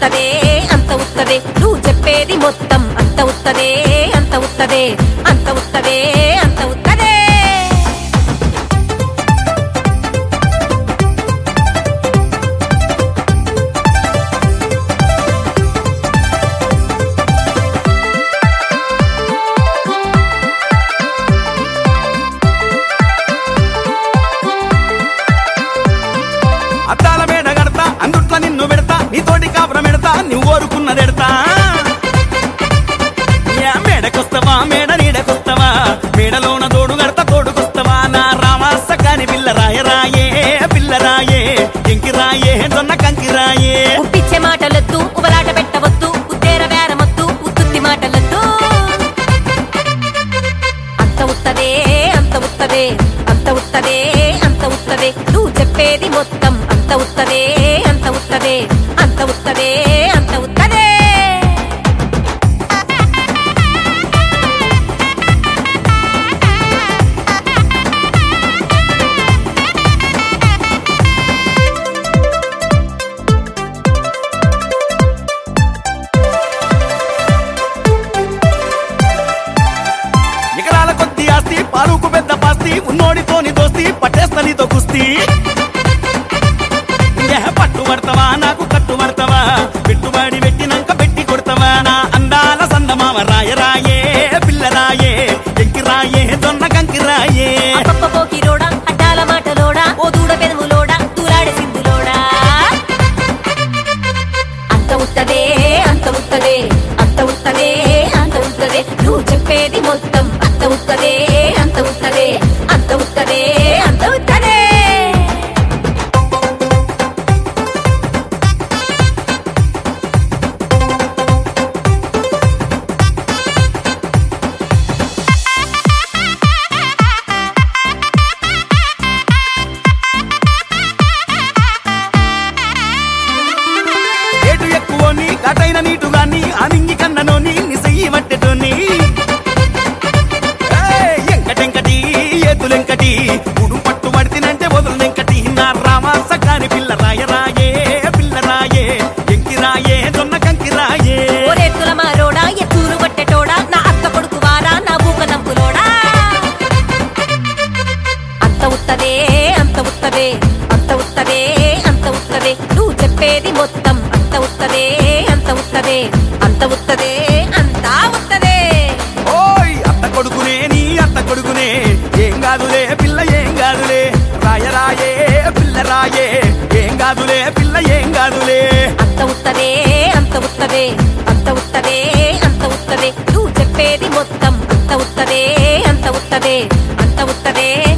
ఉత్తదే అంత ఉత్తదే నువ్వు చెప్పేది మొత్తం అంత ఉత్తదే అంత ఉత్తదే అంత ఉత్తదే అంత ఉత్తదే అద్దాల మేడ కడతా అందుట్ల నిన్ను పెడతా నీతోటి కాపురం పెడతా నువ్వు ఓరుకున్నదెడతా యా మేడకొస్తావా మేడ నీడకొస్తావా మేడలోన తోడు గడత తోడుకొస్తావా నా రామాస కాని పిల్ల రాయరాయే పిల్ల రాయే ఎంకి రాయే జొన్న కంకి రాయే ఉప్పిచ్చే మాటలొద్దు ఉబలాట పెట్టవద్దు ఉద్దేర బేరమొద్దు ఉత్తుత్తి మాటలొద్దు అంత ఉత్తదే అంత ఉత్తదే అంత ఉత్తదే అంత ఉత్తదే నువ్వు చెప్పేది మొత్తం అంత ఉత్తదే అంత ఉత్తదే అంత ఉత్తదే అంత ఉత్తదే ఎకరాల కొద్ది ఆస్తి పాలుకు పెద్ద పాస్తి ఉన్నోడితోని దోస్తి పట్టేస్తా నీతో కుస్తీ యహ పట్టు పడతావా నాకు కట్టు పడతావా పెట్టుబడి పెట్టినాక పెట్టి కొడతావా నా అందాల సందమామ రాయ రాయే పిల్ల రాయే ఎంకి రాయే దొన్న కంకి రాయే అప్పప్ప పోకిరోడా అడ్డాల మాటలోడా ఓ దూడ పెదవులోడా తూలాడే సింధులోడా అంత ఉత్తదే అంత ఉత్తదే అంత ఉత్తదే అంత ఉత్తదే నువ్వు చెప్పేది మొత్తం అంత ఉత్తదే అంత ఉత్తదే అంత ఉత్తదే అంత ఉత్తదే ఏటు ఎక్కువని ఘటైన నీటు గాని అనింగి కన్ననోని నిసయ్యి పట్టెటోని ఏయ్, ఎంకటెంకటి ఏతులెంకటి ఉడు పట్టు పడితేనంటే వదులెంకటి నా రామాస కాని పిల్ల రాయ రాయే పిల్ల రాయే ఎంకి రాయే జొన్న కంకి రాయే ఓరెత్తుల మారోడా ఎత్తూరు పట్టెటోడా నా అత్త కొడుకు వారా నా బూక నంపులోడా అంత ఉత్తదే అంత ఉత్తదే అంత ఉత్తదే అంత ఉత్తదే నువ్వు చెప్పేది మొత్తం అంత ఉత్తదే అంత ఉత్తదే అంత ఉత్తదే అంతా ఉత్తదే ఓయ్ అత్త కొడుకునే నీ అత్త కొడుకునే ఏం కాదులే పిల్ల ఏం కాదులే రాయ రాయే పిల్ల రాయే ఏం కాదులే పిల్ల ఏం కాదులే అంత ఉత్తదే అంత ఉత్తదే అంత ఉత్తదే అంత ఉత్తదే నువ్వు చెప్పేది మొత్తం అంత ఉత్తదే అంత ఉత్తదే అంత ఉత్తదే